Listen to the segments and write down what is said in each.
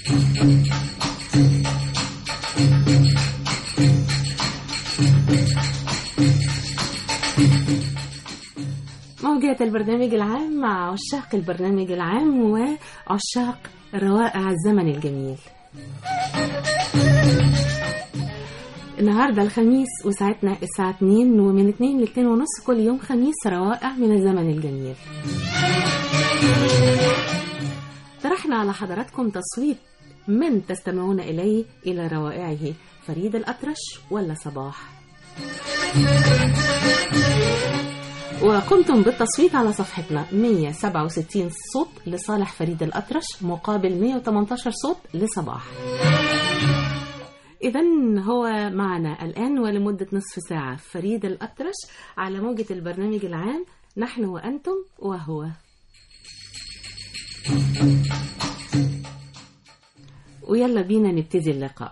موجات البرنامج العام مع عشاق البرنامج العام وعشاق روائع الزمن الجميل النهاردة الخميس وساعتنا الساعة 2 ومن 2 ل 2 ونص كل يوم خميس روائع من الزمن الجميل طرحنا على حضراتكم تصويت من تستمعون إليه إلى روائعه فريد الأطرش ولا صباح وقمتم بالتصويت على صفحتنا 167 صوت لصالح فريد الأطرش مقابل 118 صوت لصباح إذا هو معنا الآن ولمدة نصف ساعة فريد الأطرش على موجة البرنامج العام نحن وأنتم وهو ويلا بينا نبتدي اللقاء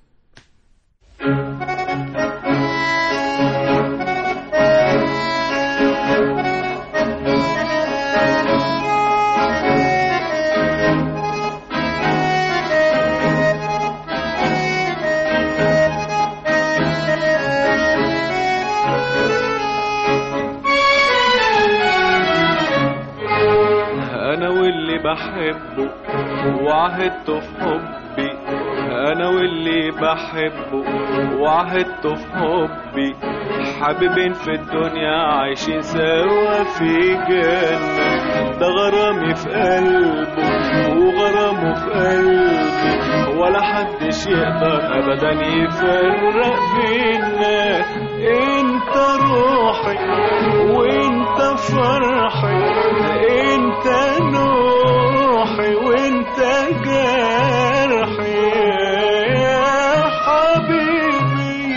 انا واللي بحبه وعهدته في حبي انا واللي بحبه وعهدته في حبي حبيبين في الدنيا عايشين سوا في جنة ده غرامي في قلبه وغرامه في قلبي ولا حدش يقدر ابدا يفرق بينا انت روحي وانت فرحي انت نوحي وانت جرحي يا حبيبي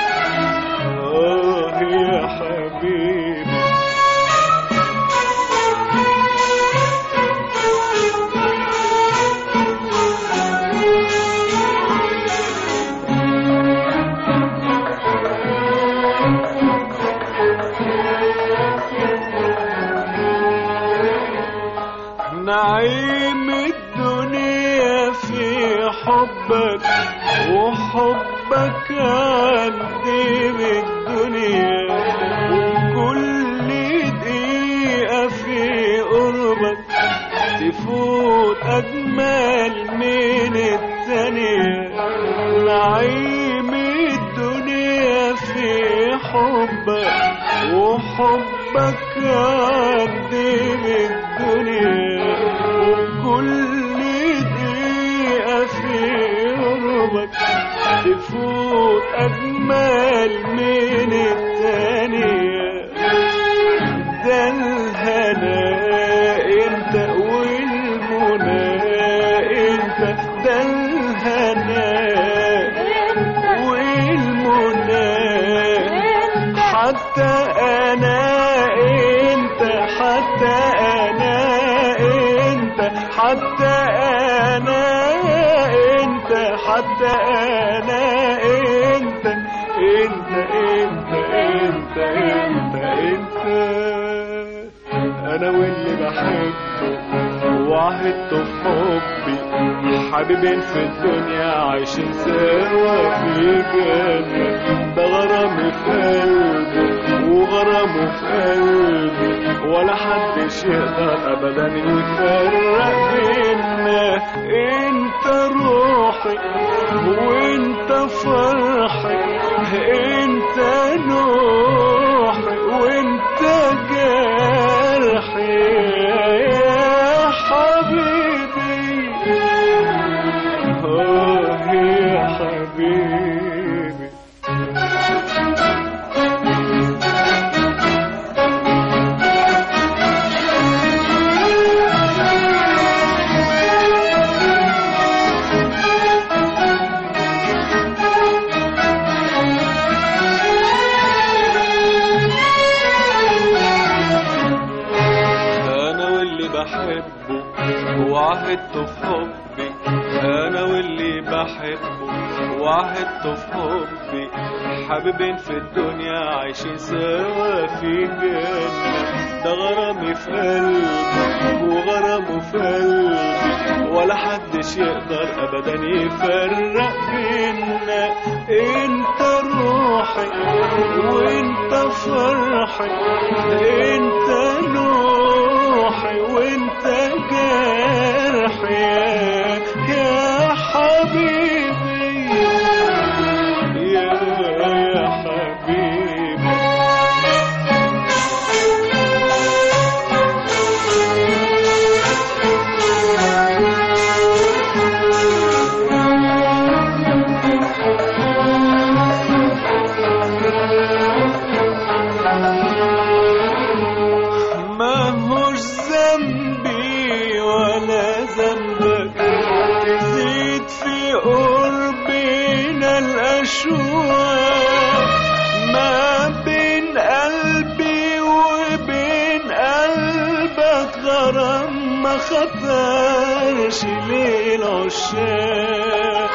اه يا حبيبي نعيم الدنيا في حبك وحبك عندي بالدنيا وكل دقيقة في قربك تفوت أجمل من التانية نعيم الدنيا في حبك وحبك عندي بالدنيا وكل دقيقة في قربك تفوت أجمل من التانية ده الهنا انت والمنى انت ده الهنا والمنى حتى انا انت حتى انا انت حتى انا انت حتى انا انت انت انت انت انت انت انا واللي بحبه وعهدته في حبي حبيبين في الدنيا عايشين سوا في جنة ده غرامي في قلبي وغرامه في قلبي ولا حدش يقدر ابدا يفرق بينا انت روحي وانت فرحي انت نوحي وانت جرحي يا حبيبي اه يا حبيبي انا واللي بحبه وعهدته في حبي انا واللي بحبه وعهدته في حبي حبيبين في الدنيا عايشين سوا في جنة ده غرامي في قلبي وغرامه في قلبي ولا حدش محدش يقدر ابدا يفرق بينا انت روحي وانت فرحي انت نوحي وانت جرحي يا- يا حبيبي يا يا حبيبي ما هوش ذنبي ولا ذنبك تزيد في قربنا الأشواق ما بين قلبي وبين قلبك غرام ما خطرش ليل عشاق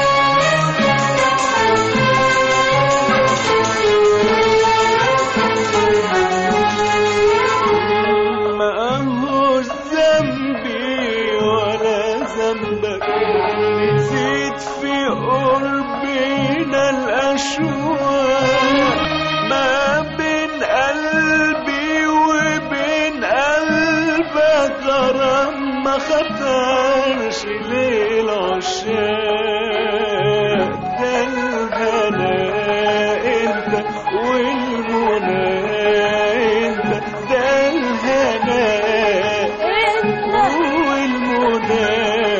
ما هوش ذنبي ولا ذنبك تزيد في قربنا الأشواق ما بين قلبي وبين قلبك غرام ما خطرش ليل عشاق ده الهنا انت والمنى انت ده الهنا والمنى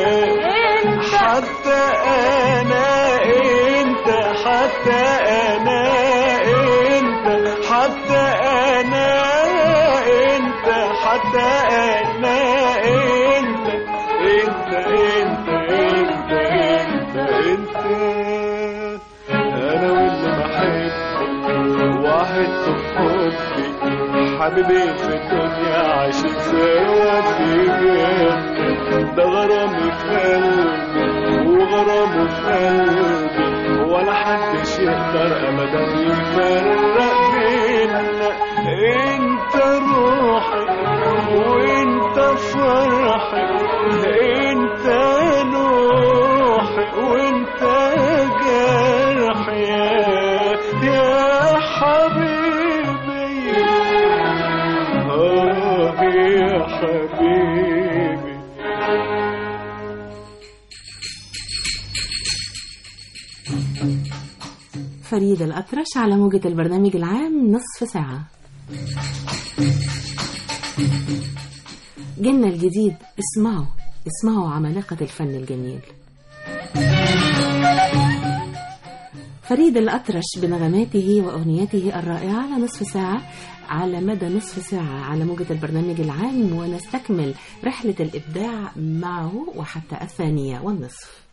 حتى انا انت حتى انا انت حتى انا انت حتى انا انت انت انت انت انت انت انا واللي بحبك وعدت بحبي حبيبي في الدنيا عاشت سوا في جنة ده غرامي في قلبي وغرامه في قلبي ولا حدش يقدر ابدا يفرق بينا انت روحي وانت فرحي انت نوحي وانت جرحي يا- يا حبيبي آه يا حبيبي فريد الأطرش على موجة البرنامج العام نصف ساعة جنة الجديد اسمعوا اسمعوا عمالقة الفن الجميل فريد الأطرش بنغماته وأغنيته الرائعة على نصف ساعة على مدى نصف ساعة على موجة البرنامج العام ونستكمل رحلة الإبداع معه وحتى الثانية والنصف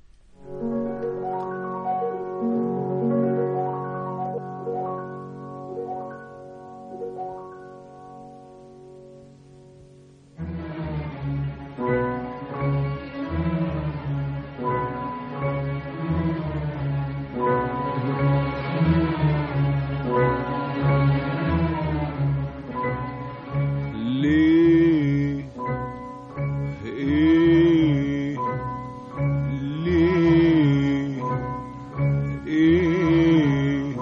ليه ايه ليه ايه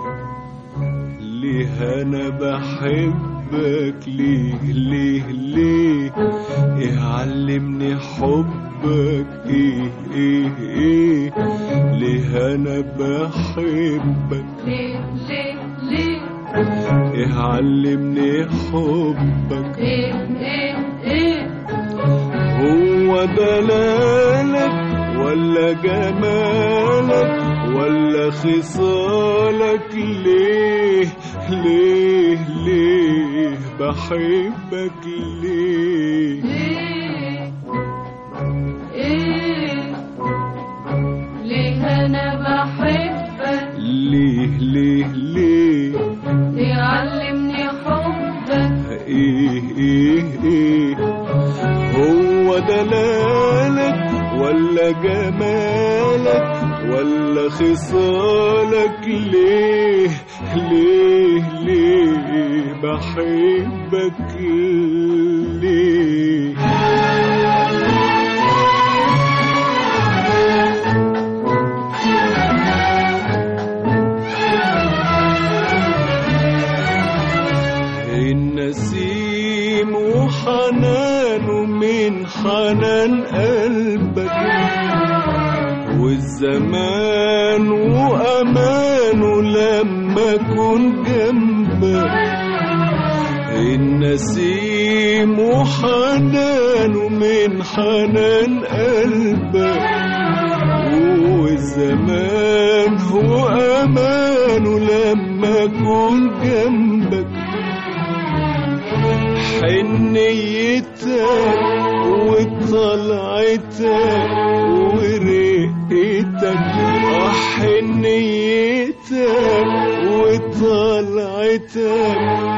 ليه انا بحبك ليه ليه ليه ايه علمني حبك ايه ايه ايه ليه انا بحبك ليه ليه ليه ايه علمني حبك ايه ايه ايه هو دلالك ولا جمالك ولا خصالك ليه ليه ليه بحبك ليه ليه ايه ليه انا بحبك ليه ليه ليه يعلمني حبك ايه ايه ايه هو دلالك ولا جمالك ولا خصالك ليه ليه ليه بحبك ليه حنانه من حنان قلبك والزمان وأمانه لما أكون جنبك النسيم وحنانه من حنان قلبك والزمان هو أمانه لما أكون جنبك حنيتك وطلعتك ورقتك آه حنيتك وطلعتك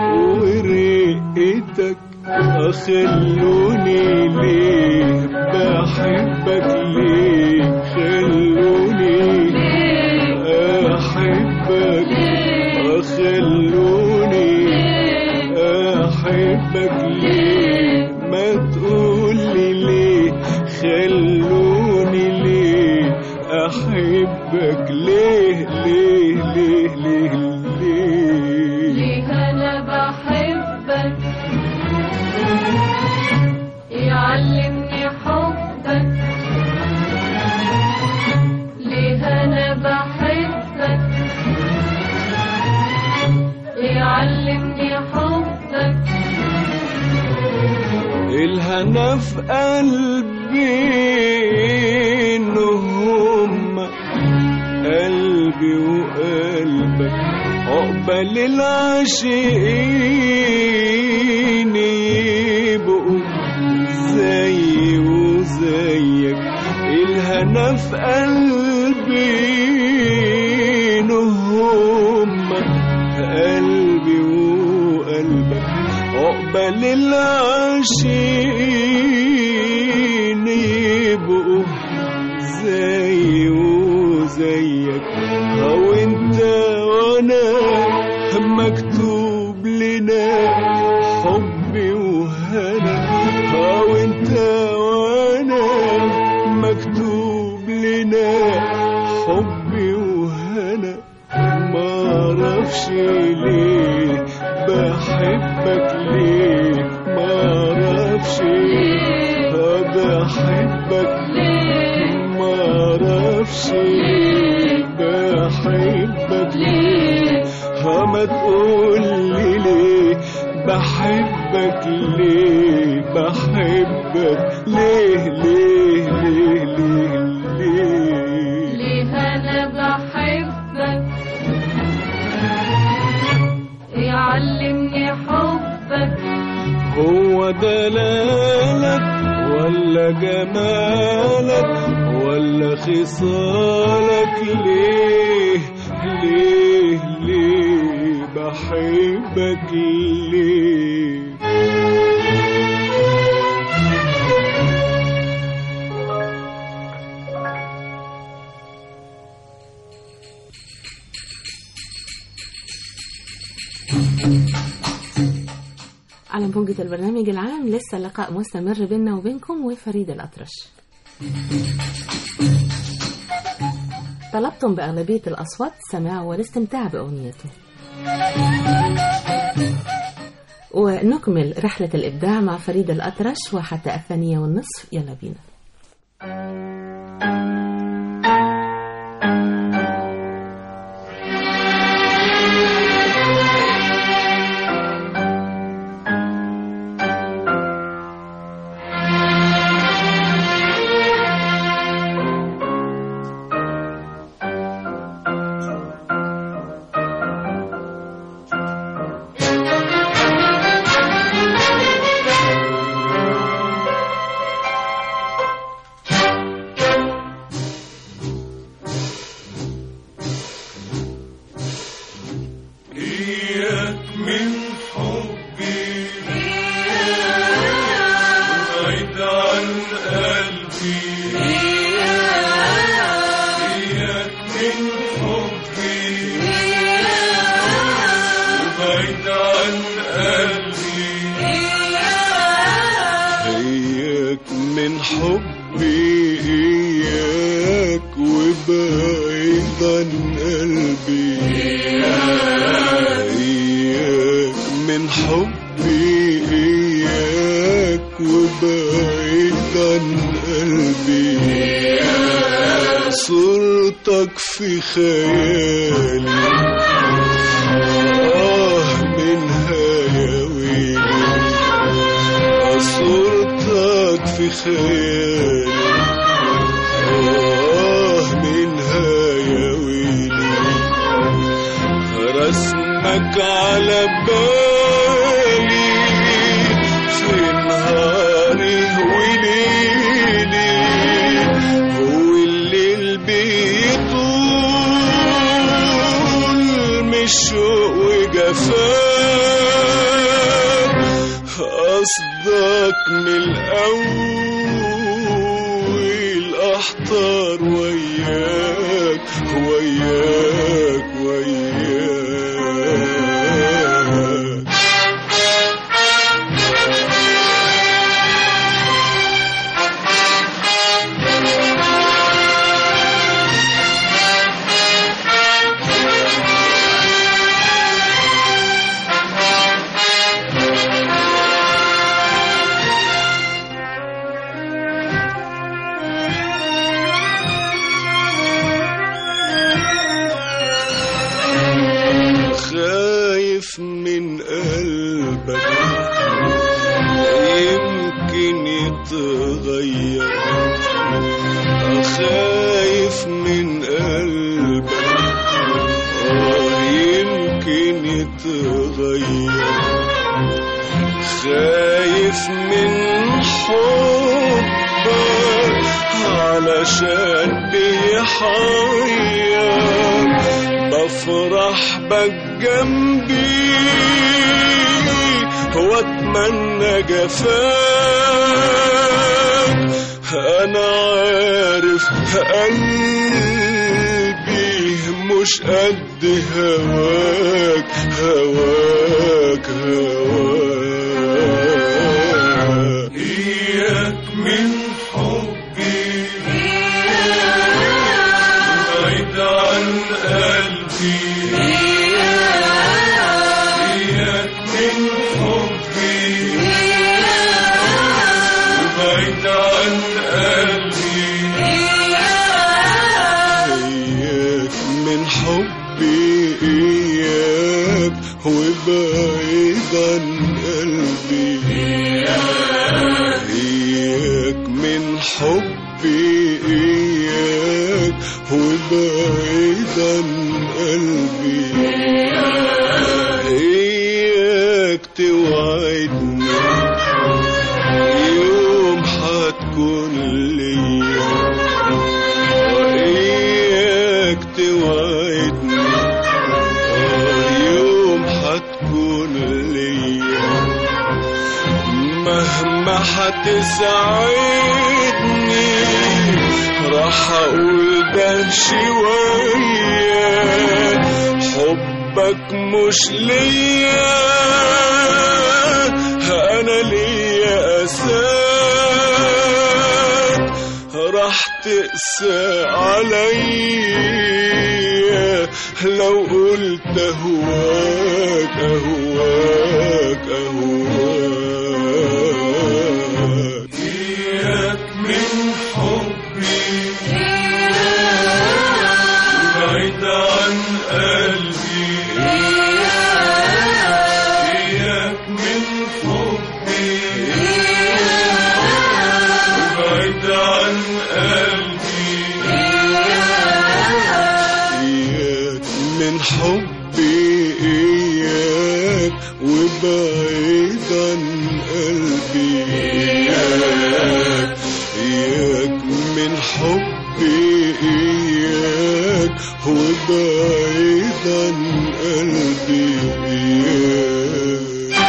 ورقتك خلوني ليه بحبك ليه خلوني أحبك خلوني أحبك ليه ما تقولي ليه خلوني ليه أحبك ليه ليه ليه ليه ليه ليه انا بحبك يعلمني حبك ليه انا بحبك يعلمني حبك الهنا في قلبي إنهم قلبي وقلبك عقبال العاشقين يبقوا زي وزيك الهنا في قلبي إنهم قلبي وقلبك عقبال العاشقين يبقوا زي وزيك او انت وانا مكتوب لنا حبي وهنا او انت وانا مكتوب لنا حبي وهنا ما اعرفش ليه بحبك ليه ما اعرفش بحبك ما اعرفش بحبك ليه ما تقولي ليه بحبك ليه بحبك ليه ليه ليه ليه ليه ليه انا بحبك يعلمني حبك هو دلالك ولا جمالك ولا خصالك ليه ليه ليه بحبك ليه على موجة البرنامج العام لسه اللقاء مستمر بيننا وبينكم وفريد الأطرش طلبتم بأغلبية الأصوات السماع والاستمتاع بأغنيته ونكمل رحلة الإبداع مع فريد الأطرش وحتى الثانية والنصف يلا بينا إياك من حبي بعيد عن قلبي إياك من حبي بعيد عن قلبي إياك من حبي إياك وبعيد عن قلبي إياك من حبي إياك وبعيد عن قلبي صورتك في خيالي آه منها يا ويلي صورتك في خيالي آه منها يا ويلي رسمك على بالي في نهاري وليلي والليل بيطول من الشوق وجفاك قصدك من الأول أحضر وياك وياك وياك خايف من قلبك يمكن يتغير خايف من قلبك آه يمكن يتغير خايف من حبك علشان بيحير بفرح بك جنبي واتمنى جفاك انا عارف قلبي مش قد هواك هواك هواك إياك من حبي بعيد عن قلبي إياك من حبي بعيد عن قلبي إياك من حبي إياك وبعيد عن قلبي إياك من حبي إياك وبعيد عن قلبي إياك توعدني يوم حتكون ليا وإياك توعدني آه يوم حتكون ليا مهما حتسعدني راح اقول ده شوية حبك مش ليا انا ليا اساك راح تقسى عليا لو قلت اهواك اهواك اهواك إياك من حبي بعيد عن قلبي إياك من حبي بعيد عن قلبي إياك من حبي إياك وبعيد عن قلبي إياك إياك من حبي إياك وبعيد عن قلبي إياك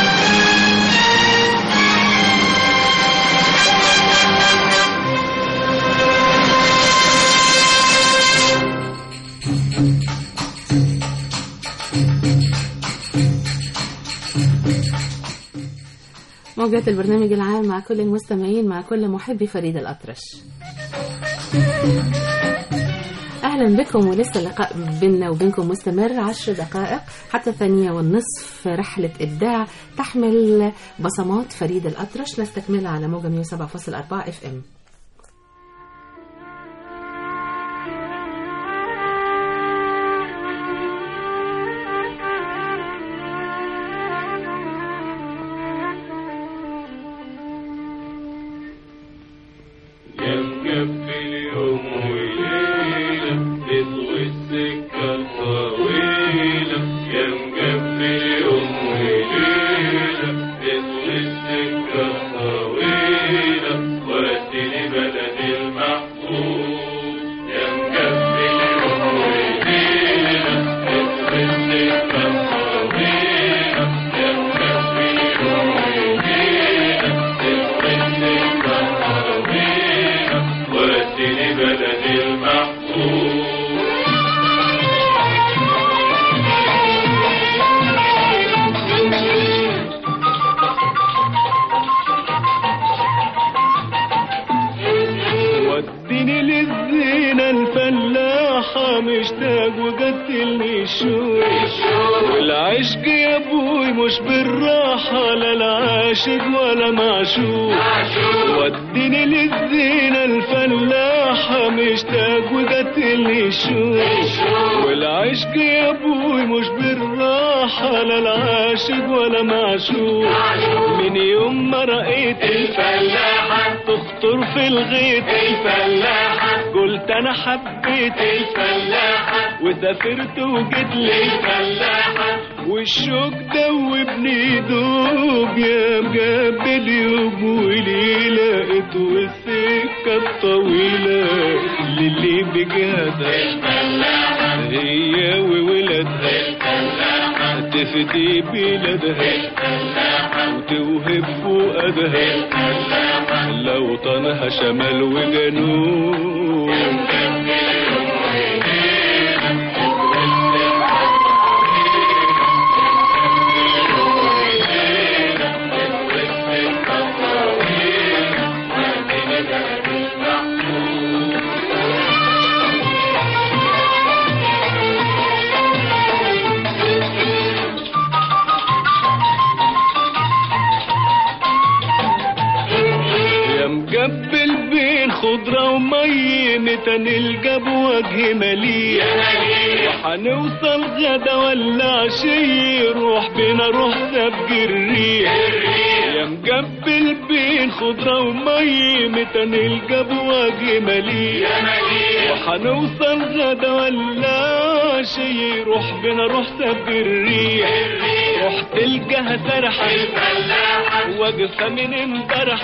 موجات البرنامج العام مع كل المستمعين مع كل محبي فريد الأطرش أهلا بكم ولسه اللقاء بيننا وبينكم مستمر عشر دقائق حتى الثانية والنصف رحلة إبداع تحمل بصمات فريد الأطرش نستكملها على موجة 107.4 اف ام يا مكفي اليوم وليلة تطوي السكة الطويلة يا مكفي اليوم وليلة تطوي السكة الطويلة وديني بلدي المحبوب يا مكفي اليوم وليلة تطوي السكة الطويلة يا مكفي اليوم وليلة تطوي السكة الطويلة وديني بلدي المحبوب وديني للزينة الفلاحة مشتاق وقتلني الشوق والعشق يا ابوي مش بالراحة لا العاشق ولا معشوق وديني للزينة الفلاحة مشتاق وقتلني الشوق والعشق يا ابوي مش بالراحة لا العاشق ولا معشوق من يوم ما رأيت الفلاحة تخطر في الغيط الفلاحة قلت انا حبيت الفلاحة وسافرت وجيت لي الفلاحة والشوق دوبني دوب يا مقابل يوم وليلة اتوي السكة الطويلة للي بجهدها الفلاحة هي وولادها الفلاحة تفدي بلادها الفلاحة وتوهب فؤادها الفلاحة لو طنها شمال وجنوب يا مقبل بين خضرة ومي متى نلقى بوجه مليء وحنوصل غدا ولا عشي روح بينا روح سبق الريح يا مقبل بين خضرة ومي متى نلقى بوجه مليء وحنوصل غدا ولا عشي روح بينا روح سبق الريح روح تلقاها سرحة واقفة من امبارح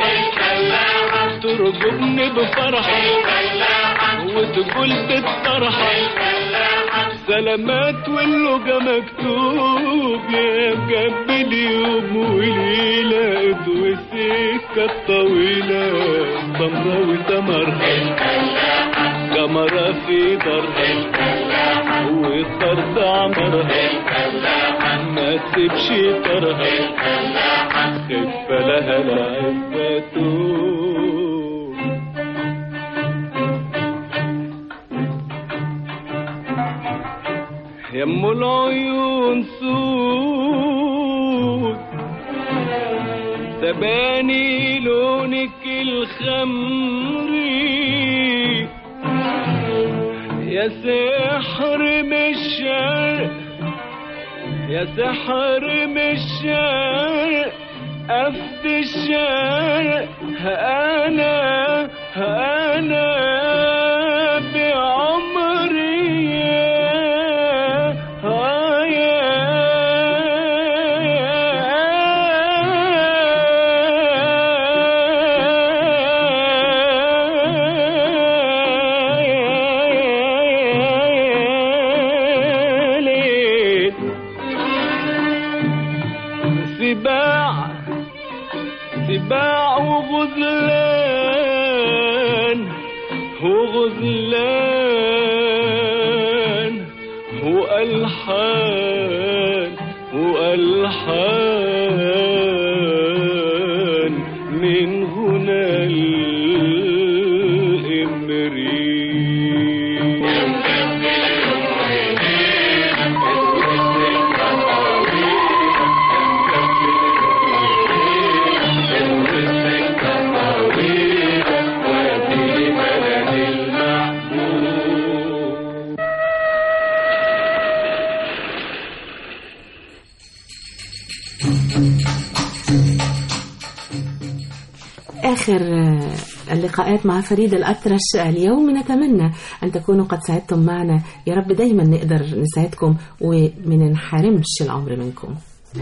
ترجبني بفرح وتقول بالطرح سلامات واللقا مكتوب يا مقبل يوم وليلة ادوي السكة الطويلة سمرة وسمر قمرة في درها والطرد عمرها ما تسيبش طرها خف لها العزة يم العيون سود سباني لونك الخمري يا سحر من الشرق يا سحر من الشرق أفد الشرق أنا أنا بعمري يا ليل سباع سباع وغزلان وغزلان وألحان وألحان من هنا الإمري آخر آه، اللقاءات مع فريد الأطرش اليوم نتمنى أن تكونوا قد سعدتم معنا يا رب دايما نقدر نساعدكم وما ننحرمش العمر منكم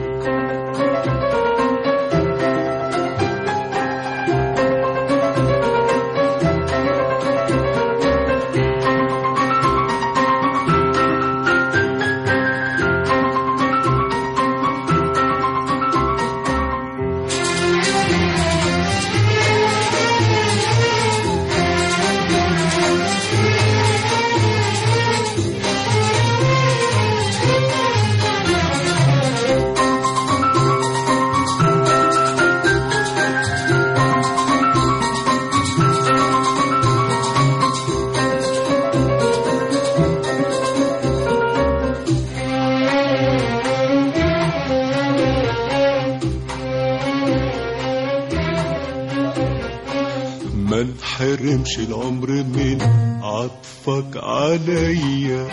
ما انحرمش العمر من عطفك عليا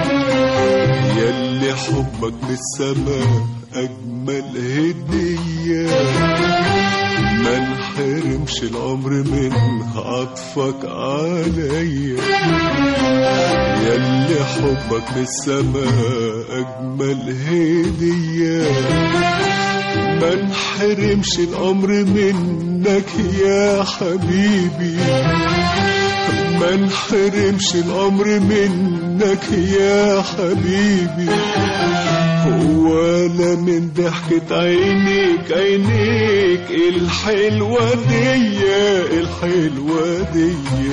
ياللي حبك من السماء اجمل هديه ما انحرمش العمر من عطفك عليا ياللي حبك من السماء اجمل هديه ما انحرمش الامر منك يا حبيبي ما انحرمش الامر منك يا حبيبي ولا من ضحكة عينيك عينيك الحلوة دي الحلوة دي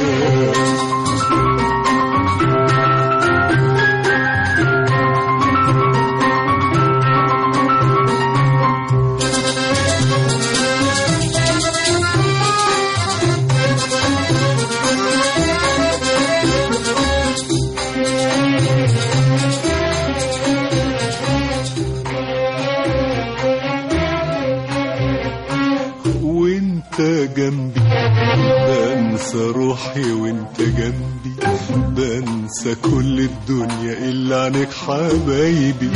وانت جنبي بنسى روحي وانت جنبي بنسى كل الدنيا الا عنك حبايبي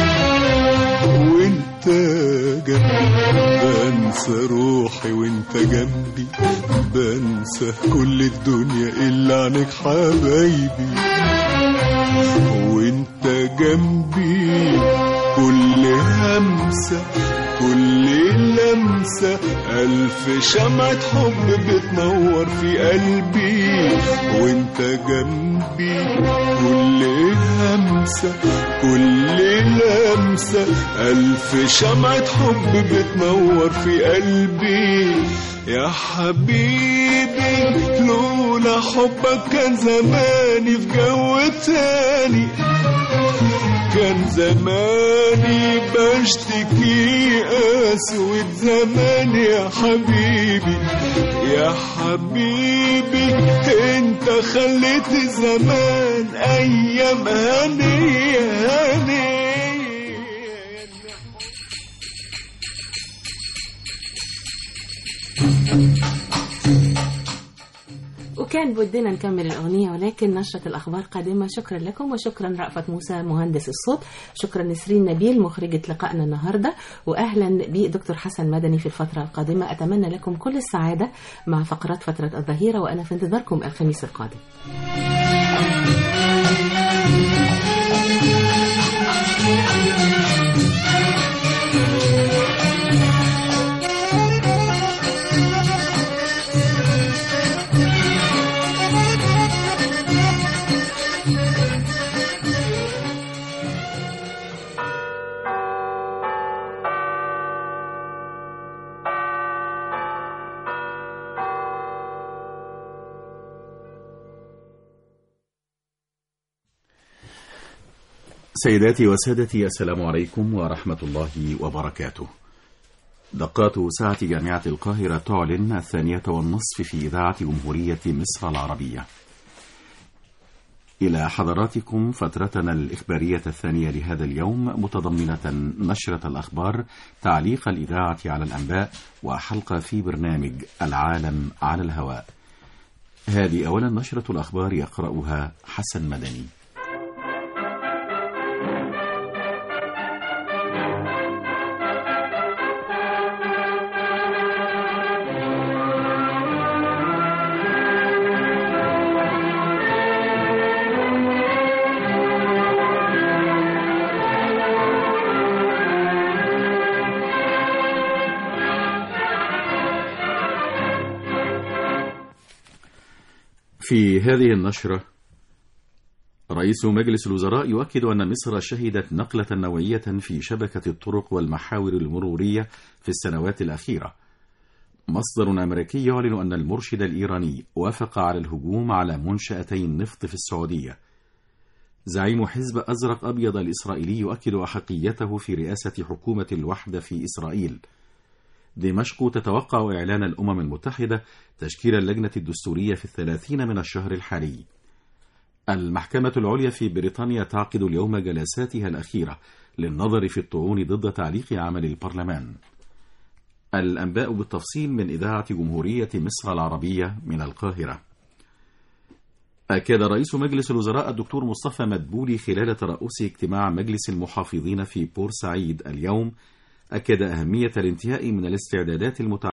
وانت جنبي بنسى روحي وانت جنبي بنسى كل الدنيا الا عنك حبايبي وانت جنبي كل همسة كل لمسة ألف شمعة حب بتنور في قلبي وانت جنبي كل همسة كل لمسة ألف شمعة حب بتنور في قلبي يا حبيبي لولا حبك كان زماني في جو تاني كان زماني بشتكي أسود زمان يا حبيبي يا حبيبي انت خليت زمان ايام هنية هنية وكان بدنا نكمل الأغنية ولكن نشرة الأخبار قادمة شكرا لكم وشكرا رأفت موسى مهندس الصوت شكرا نسرين نبيل مخرجة لقائنا النهاردة وأهلا بدكتور حسن مدني في الفترة القادمة أتمنى لكم كل السعادة مع فقرات فترة الظهيرة وأنا في انتظاركم الخميس القادم سيداتي وسادتي السلام عليكم ورحمة الله وبركاته دقات ساعة جامعة القاهرة تعلن الثانية والنصف في إذاعة جمهورية مصر العربية إلى حضراتكم فترتنا الإخبارية الثانية لهذا اليوم متضمنة نشرة الأخبار تعليق الإذاعة على الأنباء وحلقة في برنامج العالم على الهواء هذه أولا نشرة الأخبار يقرأها حسن مدني في هذه النشرة رئيس مجلس الوزراء يؤكد أن مصر شهدت نقلة نوعية في شبكة الطرق والمحاور المرورية في السنوات الأخيرة مصدر أمريكي يعلن أن المرشد الإيراني وافق على الهجوم على منشأتي النفط في السعودية زعيم حزب أزرق أبيض الإسرائيلي يؤكد أحقيته في رئاسة حكومة الوحدة في إسرائيل دمشق تتوقع إعلان الأمم المتحدة تشكيل اللجنة الدستورية في الثلاثين من الشهر الحالي المحكمة العليا في بريطانيا تعقد اليوم جلساتها الأخيرة للنظر في الطعون ضد تعليق عمل البرلمان الأنباء بالتفصيل من إذاعة جمهورية مصر العربية من القاهرة أكد رئيس مجلس الوزراء الدكتور مصطفى مدبولي خلال ترأس اجتماع مجلس المحافظين في بورسعيد اليوم أكد أهمية الانتهاء من الاستعدادات المتعلقة